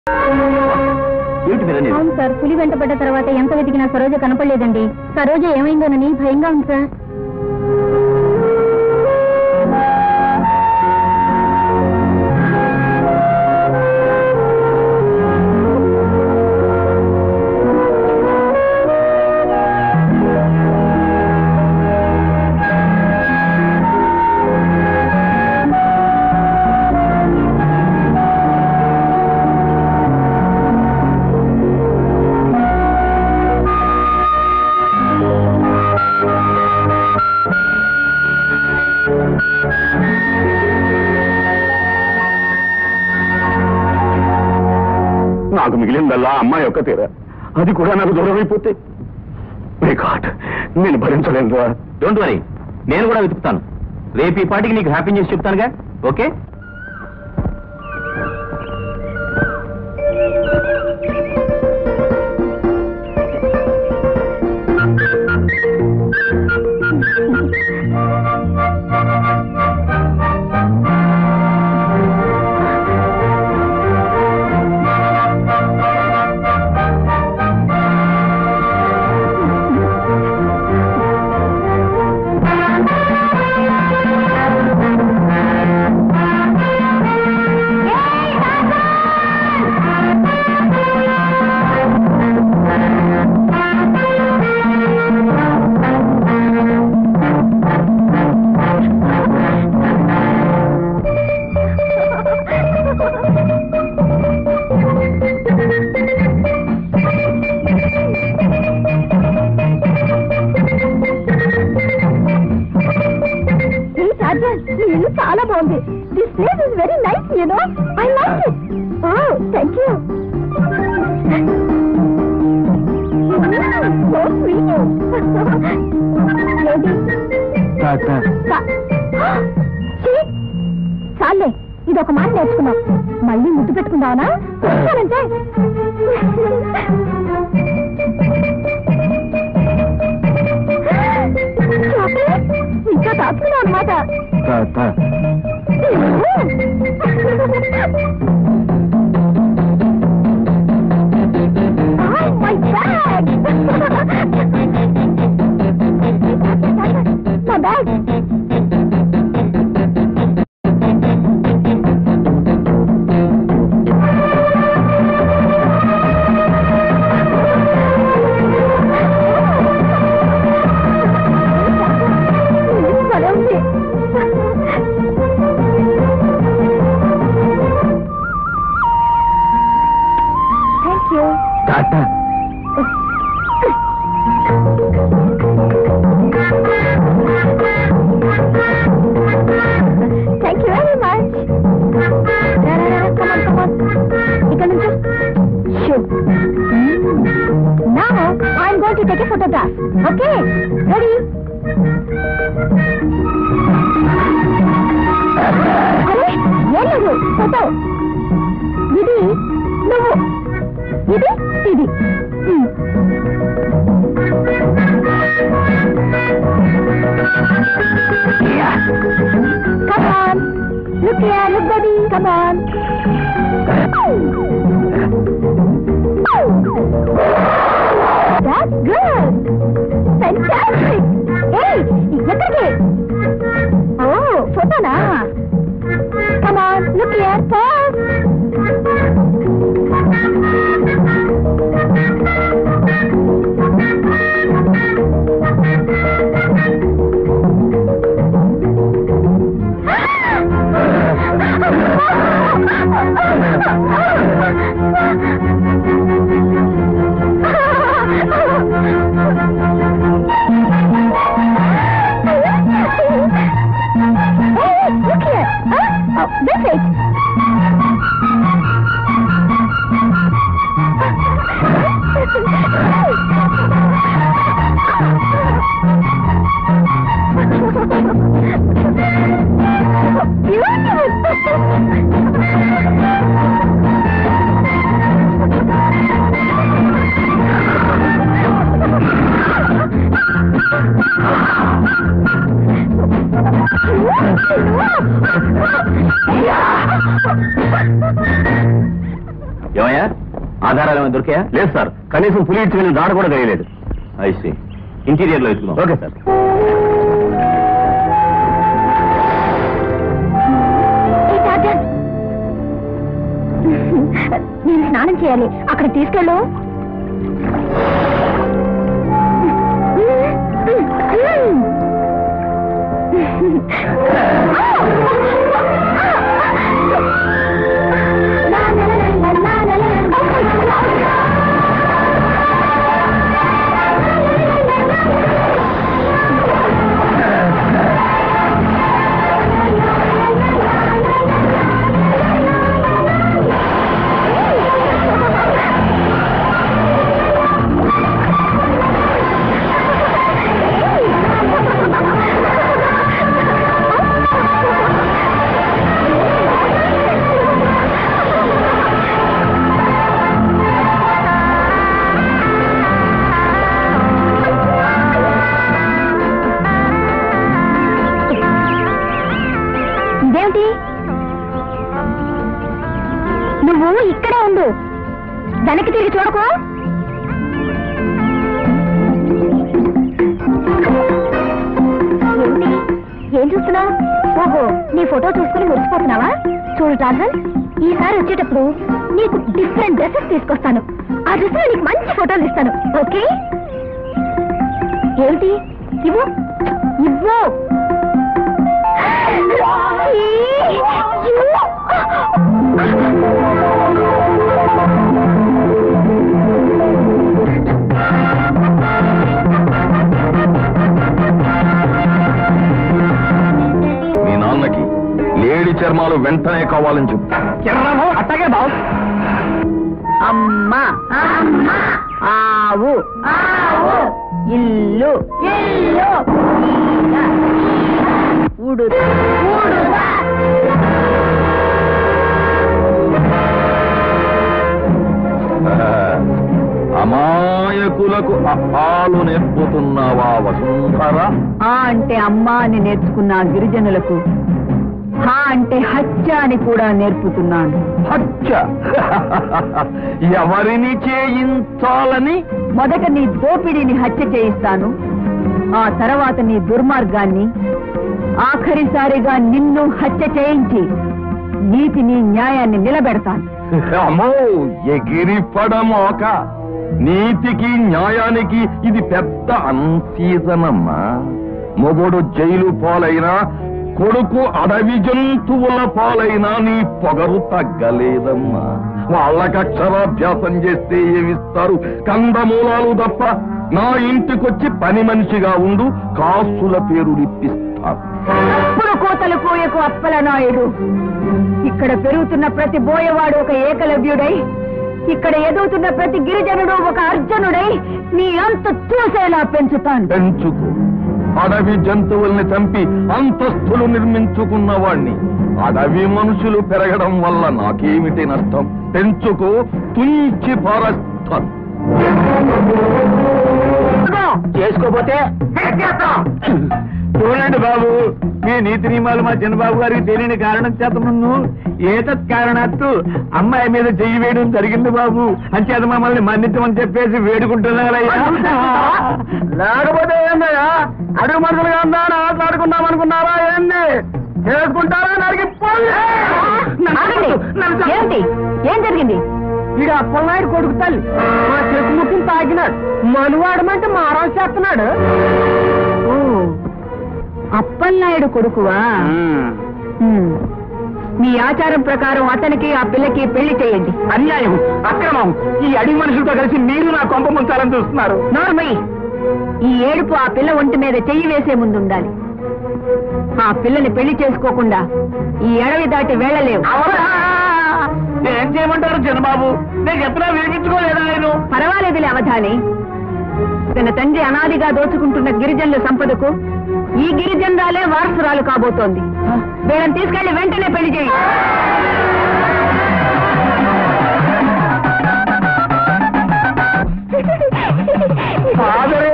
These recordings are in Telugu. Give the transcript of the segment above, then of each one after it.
ఏమిటి మీరు అనేది? అవును సార్ పులి వెంటపడ్డ తర్వాత ఎంత వెతికినా సరోజ కనపడలేదండి సరోజ ఏమైందోనని భయంగా ఉంది సార్ నాకు మిగిలిందల్లా అమ్మాయి యొక్క తీర అది కూడా నాకు దూరం అయిపోతే మై గాడ్ నేను భరించలేను రా డోంట్ వరీ నేను కూడా వెతుకుతాను రేపు ఈ పాటికి నీకు హ్యాపీ న్యూస్ చెప్తానుగా ఓకే ఈ చార్జర్ మీ ఇల్లు చాలా బాగుంది this place is very nice you know I like it oh thank you so sweet చాలే ఇది ఒక మాట నేర్చుకున్నాం మళ్ళీ ముద్దు పెట్టుకుందావనా వచ్చానంటే చాక్లెట్ ఇంకా దాచుకున్నావు అనమాట Oh, my bag! My bag! భలే ఉంది థ్యాంక్ యూ టాటా thank you very much come on come on ఇక్కడ నుంచి షూ నా I'm going to take a photograph okay ready అరే ఏం లేదు ఫోటో ఇది నువ్వు ఇది ఇది మ్. Come on. Look here, look baby. Come on. That's good. Fantastic. Hey, ఎక్కడికి ఓ ఫోటోనా Come on, look here, pause. ఏమయ్యా ఆధారాలు ఏమైనా దొరికాయా లేదు సార్ కనీసం పులి ఇచ్చి వెళ్ళిన దాడ కూడా తెలియలేదు ఐసి ఇంటీరియర్ లో వెతుకుదాం ఓకే సార్ ఏ చార్జర్ నేను స్నానం చేయాలి అక్కడ తీసుకెళ్ళు ఇదేమిటి నువ్వు ఇక్కడే ఉండు వెనక్కి తిరిగి చూడకు ఏమిటి? ఏం చూస్తున్నావు ఓహో నీ ఫోటో చూసుకుని మురిసిపోతున్నావా చూడు రాజన్ ఈసారి వచ్చేటప్పుడు నీకు డిఫరెంట్ డ్రెస్సెస్ తీసుకొస్తాను ఆ డ్రెస్ లో నీకు మంచి ఫోటోలు ఇస్తాను ఓకే ఏమిటి ఇవ్వు ఇవ్వు మీ నాన్నకి లేడి చర్మాలు వెంటనే కావాలని చెప్పు అట్టగే బాస్ అమ్మ ఆవు ఇల్లు ఇల్లు ఉడు అమాయకులకు అప్పాలు నేర్పుతున్నావా వసుంధర ఆ అంటే అమ్మ అని నేర్చుకున్న గిరిజనులకు హా అంటే హత్య అని కూడా నేర్పుతున్నాను హత్య ఎవరిని చేయించాలని మొదట నీ దోపిడీని హత్య చేయిస్తాను ఆ తర్వాత నీ దుర్మార్గాన్ని ఆఖరిసారిగా నిన్ను హత్య చేయించి నీతిని న్యాయాన్ని నిలబెడతాను అమ్మో ఎగిరి పడమోక నీతికి న్యాయానికి ఇది పెద్ద అన్సీజనమ్మా మొగుడు జైలు పాలైనా కొడుకు అడవి జంతువుల పాలైనా నీ పొగరు తగ్గలేదమ్మా వాళ్ళకి అక్షరాభ్యాసం చేస్తే ఏమిస్తారు కందమూలాలు తప్ప నా ఇంటికొచ్చి పని మనిషిగా ఉండు కాసుల పేరు ఇప్పిస్తారు అప్పుడు కోతలు కోయకు అప్పల నాయుడు ఇక్కడ పెరుగుతున్న ప్రతి బోయవాడు ఒక ఏకలవ్యుడై ఇక్కడ ఎదుగుతున్న ప్రతి గిరిజనుడు ఒక అర్జునుడై నీ అంత చూసేలా పెంచుతాను పెంచుకు అడవి జంతువుల్ని చంపి అంతస్తులు నిర్మించుకున్న వాణ్ణి అడవి మనుషులు పెరగడం వల్ల నాకేమిటి నష్టం పెంచుకు తుంచి పారస్తాను చేసుకోపోతే చూడండి బాబు మీ నీతి నియమాలు మా చిన్నబాబు గారికి తెలియని కారణం చేత ముందు ఏతత్ కారణాత్తు అమ్మాయి మీద చెయ్యి వేయడం జరిగింది బాబు అంచేత మమ్మల్ని మన్నించమని చెప్పేసి వేడుకుంటున్నారయ్యా లేకపోతే ఏందయ్యా అడుగు మనుషులుగా ఉందా ఆటలాడుకుందాం అనుకున్నారా ఏంది చేసుకుంటారా నరికి ఆగండి. ఏమిటి ఏం జరిగింది ఇక అప్పలనాయుడు కొడుకు తల్లి మా చెట్టు ముట్టిని తాగినాడు మనువాడమంటే మారం చేస్తున్నాడు ఓ అప్పలనాయుడు కొడుకువా హ్మ్. మీ ఆచారం ప్రకారం అతనికి ఆ పిల్లకి పెళ్లి చేయండి అన్యాయం అక్రమం ఈ అడిగి మనుషులతో కలిసి మీరు నా కొంప ముంచాలని చూస్తున్నారు నార్మల్ ఈ ఏడుపు ఆ పిల్ల ఒంటి మీద చెయ్యి వేసే ముందు ఉండాలి ఆ పిల్లని పెళ్లి చేసుకోకుండా ఈ అడవి దాటి వెళ్ళలేవు అవరా! ఏం చేయమంటారు చిన్నబాబు నేను చెప్పినా వినిపించుకోలేదా ఆయన పర్వాలేదులే అవధాని తన తండ్రి అనాదిగా దోచుకుంటున్న గిరిజనుల సంపదకు ఈ గిరిజనురాలే వారసురాలు కాబోతోంది వీళ్ళని తీసుకెళ్లి వెంటనే పెళ్లి చేయి ఫాదరే!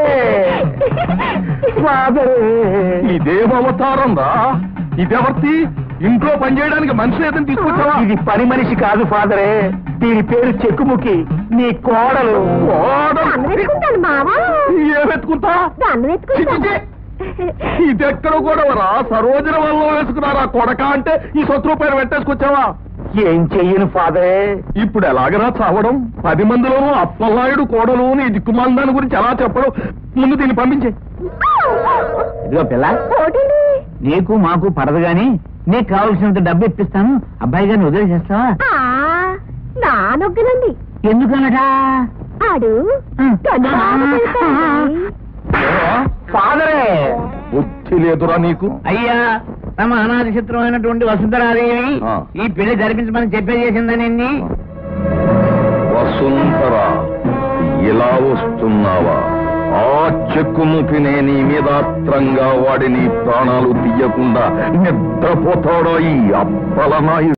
ఇదేం అవతారం రా ఇదెవర్తి ఇంట్లో పనిచేయడానికి మనిషి ఏదని తీసుకొచ్చావా ఇది పని మనిషి కాదు ఫాదరే దీని పేరు చెక్కుముకి నీ కోడలు దాన్ని వెతుకుంటాను మావా ఏమెత్తుకుంటా దాన్ని వెతుకుంటాను ఇదెక్కడ కూడా రా సరోజన వల్ల వేసుకున్నారా కొడక అంటే ఈ సొత్తు రూపాయలు పెట్టేసుకొచ్చావా ఏం చెయ్యను ఫాదరే ఇప్పుడు ఎలాగరా చావడం పది మందిలోనూ అప్పలనాయుడు కోడలు నీ దిక్కుమాల గురించి ఎలా చెప్పడం ముందు దీన్ని పంపించే ఇదిగో పిల్ల పోటీండి నీకు మాకు పడదు గాని నీకు కావలసినంత డబ్బు ఇప్పిస్తాను అబ్బాయి గారిని వదిలేసేస్తావా నా నొగ్గలండి ఎందుకనట ఆడు ఫాదరే బుద్ధి లేదురా నీకు అయ్యా తమ అనాథ చిత్రమైనటువంటి వసుంధరాదేవి ఆ. ఈ పెళ్లి జరిపించమని చెప్పే చేసిందని వసుంధర ఇలా వస్తున్నావా ఆ చెక్కుముఖినే నీ మీద అస్త్రంగా వాడి నీ ప్రాణాలు తీయకుండా నిద్రపోతాడో ఈ అప్పలనాయుడు